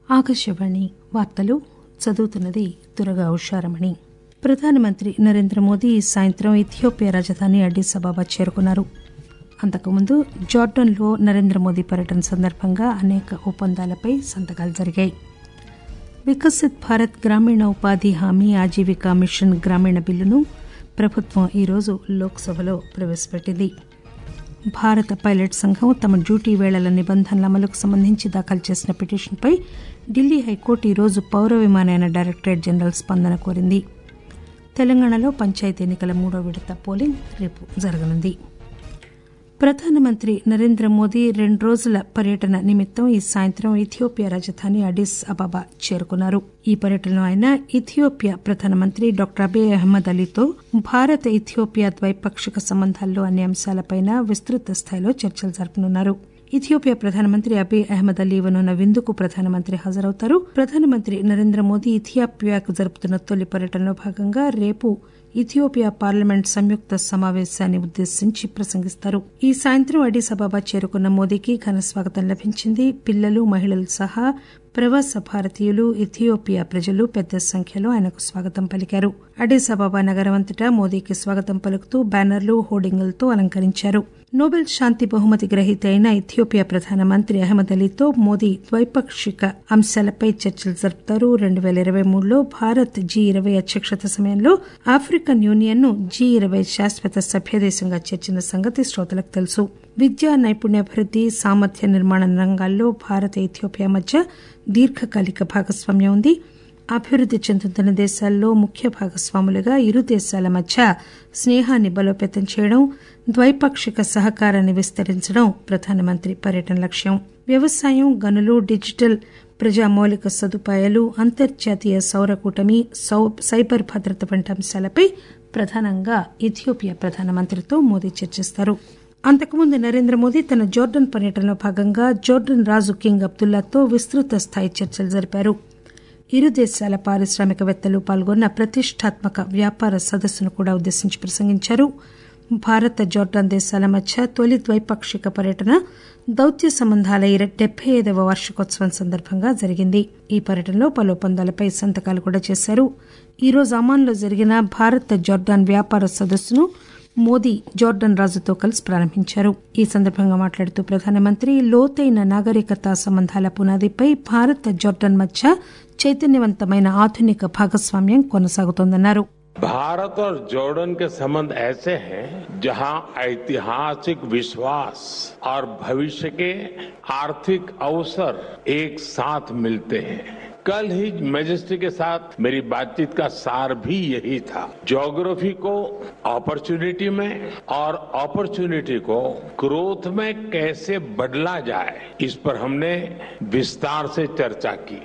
ఆకాశవాణి వార్తలు చదువుతున్నది దురగా ఉషారమణి ప్రధానమంత్రి నరేంద్ర మోదీ ఈ సాయంత్రం ఇథియోపియా రాజధాని అడ్డిస్ అబాబా చేరుకున్నారు అంతకుముందు జార్డన్లో నరేంద్ర మోదీ పర్యటన సందర్భంగా అనేక ఒప్పందాలపై సంతకాలు జరిగాయి వికసిత్ భారత్ గ్రామీణ ఉపాధి హామీ ఆజీవికా మిషన్ గ్రామీణ బిల్లును ప్రభుత్వం ఈరోజు లోక్సభలో ప్రవేశపెట్టింది భారత పైలట్ సంఘం తమ డ్యూటీ వేళల నిబంధనల అమలుకు సంబంధించి దాఖలు చేసిన పిటిషన్పై ఢిల్లీ హైకోర్టు ఈరోజు పౌర విమానయాన డైరెక్టరేట్ జనరల్ స్పందన కోరింది తెలంగాణలో పంచాయతీ ఎన్నికల మూడో విడత పోలింగ్ రేపు జరగనుంది ప్రధానమంత్రి నరేంద్ర మోదీ రెండు రోజుల పర్యటన నిమిత్తం ఈ సాయంత్రం ఇథియోపియా రాజధాని అడిస్ అబాబా చేరుకున్నారు ఈ పర్యటనలో ఆయన ఇథియోపియా ప్రధానమంత్రి డాక్టర్ అబే అహ్మద్ అలీతో భారత ఇథియోపియా ద్వైపాక్షిక సంబంధాల్లో అన్ని అంశాలపై విస్తృత స్థాయిలో చర్చలు జరపనున్నారు ఇథియోపియా ప్రధానమంత్రి అబే అహ్మద్ అలీ ఇవ్వనున్న విందుకు ప్రధానమంత్రి హాజరవుతారు ప్రధానమంత్రి నరేంద్ర మోదీ ఇథియోపియాకు జరుపుతున్న తొలి పర్యటనలో భాగంగా రేపు ఇథియోపియా పార్లమెంట్ సంయుక్త సమావేశాన్ని ఉద్దేశించి ప్రసంగిస్తారు ఈ సాయంత్రం అడిస్ అబాబా చేరుకున్న మోదీకి ఘన స్వాగతం లభించింది పిల్లలు మహిళలు సహా ప్రవాస భారతీయులు ఇథియోపియా ప్రజలు పెద్ద సంఖ్యలో ఆయనకు స్వాగతం పలికారు అడిస్ అబాబా నగరం అంతటా మోదీకి స్వాగతం పలుకుతూ బ్యానర్లు హోర్డింగులతో అలంకరించారు నోబెల్ శాంతి బహుమతి గ్రహీత అయిన ఇథియోపియా ప్రధానమంత్రి అహ్మద్ అలీతో మోదీ ద్వైపాక్షిక అంశాలపై చర్చలు జరుపుతారు రెండు పేల ఇరవై మూడులో భారత్ జీ ఇరవై అధ్యక్షత సమయంలో ఆఫ్రికన్ యూనియన్ ను జీ ఇరవై శాశ్వత సభ్యదేశంగా చేర్చిన సంగతి శ్రోతలకు తెలుసు విద్యా నైపుణ్యాభివృద్ది సామర్థ్య నిర్మాణ రంగాల్లో భారత్ ఇథియోపియా మధ్య దీర్ఘకాలిక భాగస్వామ్యం ఉంది అభివృద్ది చెందుతున్న దేశాల్లో ముఖ్య భాగస్వాములుగా ఇరు దేశాల మధ్య స్నేహాన్ని బలోపేతం చేయడం ద్వైపాక్షిక సహకారాన్ని విస్తరించడం ప్రధానమంత్రి పర్యటన లక్ష్యం వ్యవసాయం గనులు డిజిటల్ ప్రజా మౌలిక సదుపాయాలు అంతర్జాతీయ సౌర కూటమి సైబర్ భద్రత వంటి అంశాలపై ప్రధానంగా ఇథియోపియా ప్రధానమంత్రితో మోదీ చర్చిస్తారు అంతకుముందు నరేంద్ర మోదీ తన జోర్డన్ పర్యటనలో భాగంగా జోర్డన్ రాజు కింగ్ అబ్దుల్లాతో విస్తృత స్థాయి చర్చలు జరిపారు ఇరు దేశాల పారిశ్రామికవేత్తలు పాల్గొన్న ప్రతిష్టాత్మక వ్యాపార సదస్సును కూడా ఉద్దేశించి ప్రసంగించారు భారత్ జోర్డాన్ దేశాల మధ్య తొలి ద్వైపాక్షిక పర్యటన దౌత్య సంబంధాల డెబ్బై ఐదవ వార్షికోత్సవం సందర్భంగా జరిగింది ఈ పర్యటనలో పలు ఒప్పందాలపై సంతకాలు కూడా చేశారు ఈరోజు అమాన్లో జరిగిన భారత్ జోర్డాన్ వ్యాపార సదస్సును మోదీ జోర్డన్ రాజుతో కలిసి ప్రారంభించారు ఈ సందర్భంగా మాట్లాడుతూ ప్రధానమంత్రి లోతైన నాగరికత సంబంధాల పునాదిపై భారత్ జోర్డన్ మధ్య చైతన్యవంతమైన ఆధునిక భాగస్వామ్యం కొనసాగుతోందన్నారు भारत और जॉर्डन के संबंध ऐसे हैं जहां ऐतिहासिक विश्वास और भविष्य के आर्थिक अवसर एक साथ मिलते हैं कल ही मेजेस्टी के साथ मेरी बातचीत का सार भी यही था ज्योग्राफी को अपॉर्चुनिटी में और अपॉर्चुनिटी को ग्रोथ में कैसे बदला जाए इस पर हमने विस्तार से चर्चा की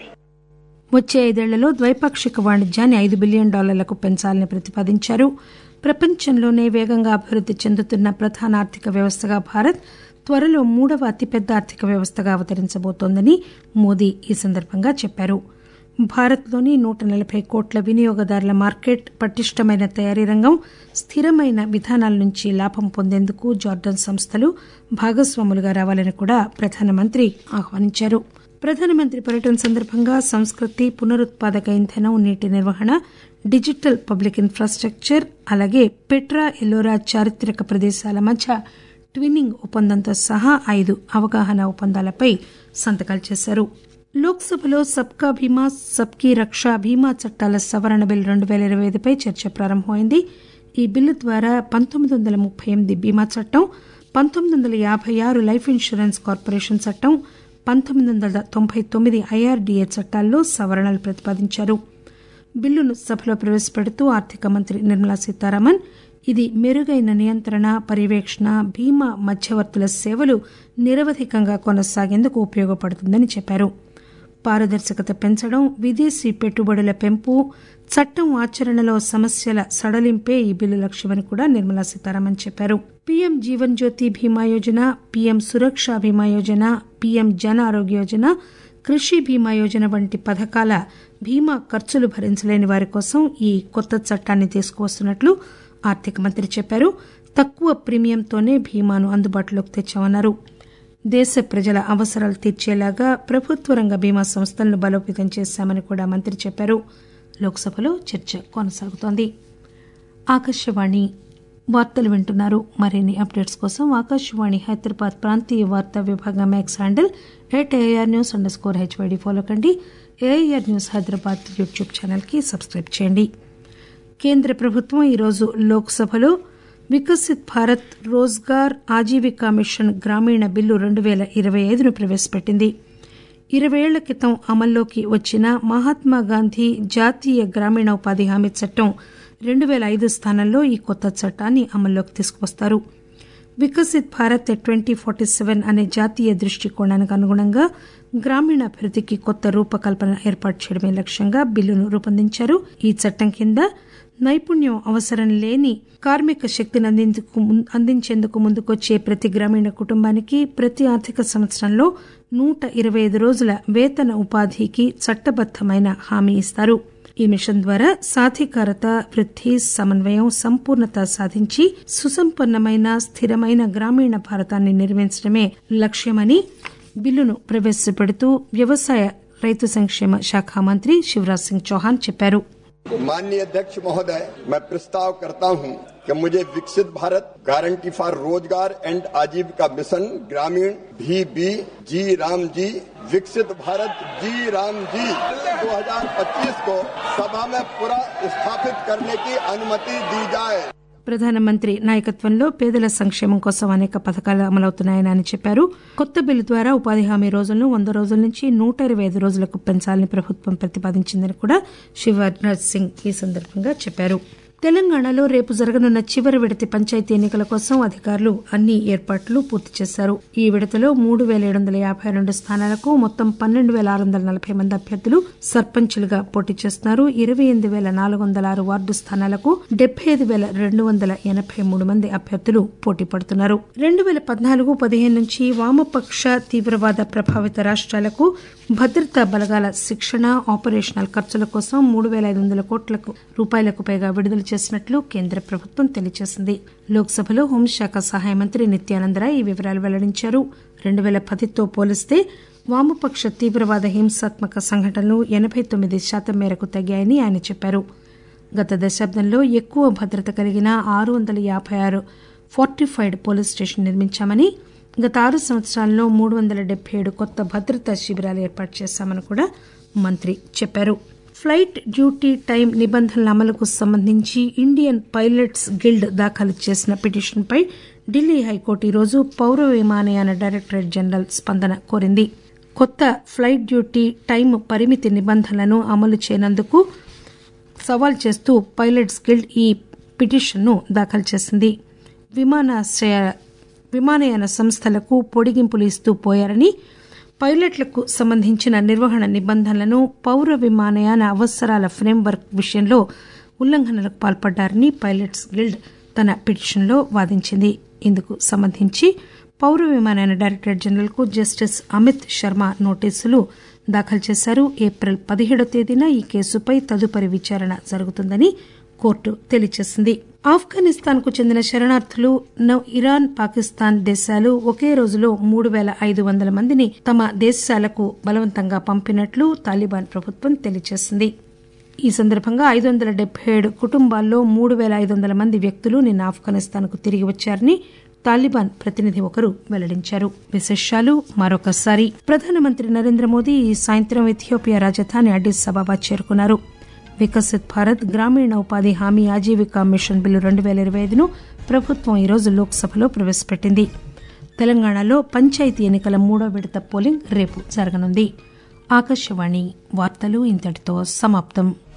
వచ్చే ఐదేళ్లలో ద్వైపాక్షిక వాణిజ్యాన్ని ఐదు బిలియన్ డాలర్లకు పెంచాలని ప్రతిపాదించారు ప్రపంచంలోనే వేగంగా అభివృద్ది చెందుతున్న ప్రధాన ఆర్థిక వ్యవస్థగా భారత్ త్వరలో మూడవ అతిపెద్ద ఆర్థిక వ్యవస్థగా అవతరించబోతోందని మోదీ ఈ సందర్భంగా చెప్పారు భారత్లోని నూట నలభై కోట్ల వినియోగదారుల మార్కెట్ పటిష్టమైన తయారీ రంగం స్థిరమైన విధానాల నుంచి లాభం పొందేందుకు జార్డన్ సంస్థలు భాగస్వాములుగా రావాలని కూడా ప్రధానమంత్రి ఆహ్వానించారు ప్రధానమంత్రి పర్యటన సందర్భంగా సంస్కృతి పునరుత్పాదక ఇంధనం నీటి నిర్వహణ డిజిటల్ పబ్లిక్ ఇన్ఫ్రాస్టక్చర్ అలాగే పెట్రా ఎల్లోరా చారిత్రక ప్రదేశాల మధ్య ట్విన్నింగ్ ఒప్పందంతో సహా ఐదు అవగాహన ఒప్పందాలపై సంతకాలు చేశారు లోక్సభలో సబ్కా బీమా సబ్కీ రక్ష బీమా చట్టాల సవరణ బిల్ రెండు పేల ఇరవై ఐదుపై చర్చ ప్రారంభమైంది ఈ బిల్లు ద్వారా పంతొమ్మిది వందల ముప్పై ఎనిమిది బీమా చట్టం పంతొమ్మిది వందల యాభై ఆరు లైఫ్ ఇన్సూరెన్స్ కార్పొరేషన్ చట్టం పంతొమ్మిది వందల తొంభై తొమ్మిది ఐఆర్డీఏ చట్టాల్లో సవరణలు ప్రతిపాదించారు బిల్లును సభలో ప్రవేశపెడుతూ ఆర్థిక మంత్రి నిర్మలా సీతారామన్ ఇది మెరుగైన నియంత్రణ పర్యవేక్షణ బీమా మధ్యవర్తుల సేవలు నిరవధికంగా కొనసాగేందుకు ఉపయోగపడుతుందని చెప్పారు పారదర్శకత పెంచడం విదేశీ పెట్టుబడుల పెంపు చట్టం ఆచరణలో సమస్యల సడలింపే ఈ బిల్లు లక్ష్యమని కూడా నిర్మలా సీతారామన్ చెప్పారు పీఎం జీవన్ జ్యోతి బీమా యోజన పీఎం సురక్ష బీమా యోజన పీఎం జన ఆరోగ్య యోజన కృషి బీమా యోజన వంటి పథకాల బీమా ఖర్చులు భరించలేని వారి కోసం ఈ కొత్త చట్టాన్ని తీసుకువస్తున్నట్లు ఆర్థిక మంత్రి చెప్పారు తక్కువ ప్రీమియంతోనే బీమాను అందుబాటులోకి తెచ్చామన్నారు దేశ ప్రజల అవసరాలు తీర్చేలాగా ప్రభుత్వ రంగ బీమా సంస్థలను బలోపేతం చేశామని కూడా మంత్రి చెప్పారు లోక్సభలో చర్చ కొనసాగుతోంది ఆకాశవాణి వార్తలు వింటున్నారు మరిన్ని అప్డేట్స్ కోసం ఆకాశవాణి హైదరాబాద్ ప్రాంతీయ వార్తా విభాగం X handle at AR news under HYD follow కండి ఏఆర్ న్యూస్ హైదరాబాద్ యూట్యూబ్ ఛానల్కి సబ్స్క్రైబ్ చేయండి కేంద్ర ప్రభుత్వం ఈరోజు లోక్సభలో వికసిత్ భారత్ రోజ్గార్ ఆజీవికా మిషన్ గ్రామీణ బిల్లు రెండు పేల ఇరవై ఐదును ప్రవేశపెట్టింది ఇరవై ఏళ్ల క్రితం అమల్లోకి వచ్చిన మహాత్మాగాంధీ జాతీయ గ్రామీణ ఉపాధి హామీ చట్టం రెండు పేల ఐదు స్థానంలో ఈ కొత్త చట్టాన్ని అమల్లోకి తీసుకువస్తారు Viksit Bharat twenty forty seven అనే జాతీయ దృష్టికోణానికి అనుగుణంగా గ్రామీణాభివృద్దికి కొత్త రూపకల్పన ఏర్పాటు చేయడమే లక్ష్యంగా బిల్లును రూపొందించారు ఈ చట్టం కింద నైపుణ్యం అవసరం లేని కార్మిక శక్తిని అందించేందుకు ముందుకొచ్చే ప్రతి గ్రామీణ కుటుంబానికి ప్రతి ఆర్థిక సంవత్సరంలో నూట ఇరవై ఐదు రోజుల వేతన ఉపాధికి చట్టబద్దమైన హామీ ఇస్తారు ఈ మిషన్ ద్వారా సాధికారత వృద్ది సమన్వయం సంపూర్ణత సాధించి సుసంపన్నమైన స్థిరమైన గ్రామీణ భారతాన్ని నిర్మించడమే లక్ష్యమని బిల్లును ప్రవేశపెడుతూ వ్యవసాయ రైతు సంక్షేమ శాఖ మంత్రి శివరాజ్ సింగ్ చౌహాన్ చెప్పారు माननीय अध्यक्ष महोदय मैं प्रस्ताव करता हूं कि मुझे Viksit Bharat guarantee for Rozgar and Ajeevika mission Gramin भी बी जी राम जी विकसित भारत जी राम जी 2025 को सभा में पूरा स्थापित करने की अनुमति दी जाए ప్రధానమంత్రి నాయకత్వంలో పేదల సంక్షేమం కోసం అనేక పథకాలు అమలవుతున్నాయని ఆయన చెప్పారు కొత్త బిల్లు ద్వారా ఉపాధి హామీ రోజులను వంద రోజుల నుంచి నూట ఇరవై ఐదు రోజులకు పెంచాలని ప్రభుత్వం ప్రతిపాదించిందని కూడా శివరాజ్ సింగ్ ఈ సందర్భంగా చెప్పారు తెలంగాణలో రేపు జరగనున్న చివరి విడతి పంచాయతీ ఎన్నికల కోసం అధికారులు అన్ని ఏర్పాట్లు పూర్తి చేశారు ఈ విడతలో మూడు పేల ఏడు వందల యాభై రెండు స్థానాలకు మొత్తం పన్నెండు పేల ఆరు వందల నలభై మంది అభ్యర్థులు సర్పంచులుగా పోటీ చేస్తున్నారు ఇరవై ఎనిమిది పేల నాలుగు వందల ఆరు వార్డు స్థానాలకు డెబ్బై ఐదు పేల రెండు వందల ఎనభై మూడు మంది అభ్యర్థులు పోటీ పడుతున్నారు రెండు పేల పద్నాలుగు పదిహేను నుంచి వామపక్ష తీవ్రవాద ప్రభావిత రాష్ట్రాలకు భద్రతా బలగాల శిక్షణ ఆపరేషనల్ ఖర్చుల కోసం మూడు పేల ఐదు వందల కోట్ల రూపాయలకు పైగా విడుదల చేసినట్లు కేంద్ర ప్రభుత్వం తెలియజేసింది లోక్సభలో హోంశాఖ సహాయ మంత్రి నిత్యానందరాయ్ ఈ వివరాలు వెల్లడించారు రెండు పేల పదితో పోలిస్తే వామపక్ష తీవ్రవాద హింసాత్మక సంఘటనలు ఎనబై తొమ్మిది శాతం మేరకు తగ్గాయని ఆయన చెప్పారు గత దశాబ్దంలో ఎక్కువ భద్రత కలిగిన ఆరు వందల యాభై ఆరు ఫోర్టిఫైడ్ పోలీస్ స్టేషన్ నిర్మించామని గత ఆరు సంవత్సరాల్లో మూడు వందల డెబ్బై ఏడు కొత్త భద్రతా శిబిరాలు ఏర్పాటు చేశామని కూడా మంత్రి చెప్పారు ఫ్లైట్ డ్యూటీ టైం నిబంధనల అమలుకు సంబంధించి ఇండియన్ పైలట్స్ గిల్డ్ దాఖలు చేసిన పిటిషన్పై ఢిల్లీ హైకోర్టు ఈరోజు పౌర విమానయాన డైరెక్టరేట్ జనరల్ స్పందన కోరింది కొత్త ఫ్లైట్ డ్యూటీ టైం పరిమితి నిబంధనలను అమలు చేయనందుకు సవాల్ చేస్తూ పైలట్స్ గిల్డ్ ఈ పిటిషన్ను దాఖలు చేసింది విమానాశ్రయ విమానయాన సంస్థలకు పొడిగింపులు ఇస్తూ పోయారని పైలట్లకు సంబంధించిన నిర్వహణ నిబంధనలను పౌర విమానయాన అవసరాల ఫ్రేమ్వర్క్ విషయంలో ఉల్లంఘనలకు పాల్పడ్డారని పైలట్స్ గిల్డ్ తన పిటిషన్లో వాదించింది ఇందుకు సంబంధించి పౌర విమానయాన డైరెక్టరేట్ జనరల్కు జస్టిస్ అమిత్ శర్మ నోటీసులు దాఖలు చేశారు ఏప్రిల్ పదిహేడో తేదీన ఈ కేసుపై తదుపరి విచారణ జరుగుతుందని కోర్టు తెలియజేసింది ఆఫ్ఘనిస్తాన్ కు చెందిన శరణార్థులు ఇరాన్ పాకిస్తాన్ దేశాలు ఒకే రోజులో మూడు పేల ఐదు వందల మందిని తమ దేశాలకు బలవంతంగా పంపినట్లు తాలిబాన్ ప్రభుత్వం తెలియజేసింది ఈ సందర్భంగా ఐదు వందల డెబ్బై ఏడు కుటుంబాల్లో మూడు పేల ఐదు వందల మంది వ్యక్తులు నిన్న ఆఫ్ఘనిస్తాన్ కు తిరిగి వచ్చారని తాలిబాన్ ప్రతినిధి ఒకరు వెల్లడించారు విశేషాలు మరొకసారి ప్రధానమంత్రి నరేంద్ర మోదీ ఈ సాయంత్రం ఇథియోపియా రాజధాని అడిస్ అబాబా చేరుకున్నారు వికసిత్ భారత్ గ్రామీణ ఉపాధి హామీ ఆజీవికా మిషన్ బిల్లు రెండు పేల ఇరవై ఐదును ప్రభుత్వం ఈరోజు లోక్సభలో ప్రవేశపెట్టింది తెలంగాణలో పంచాయతీ ఎన్నికల మూడో విడత పోలింగ్ రేపు జరగనుంది ఆకాశవాణి వార్తలు ఇంతటితో సమాప్తం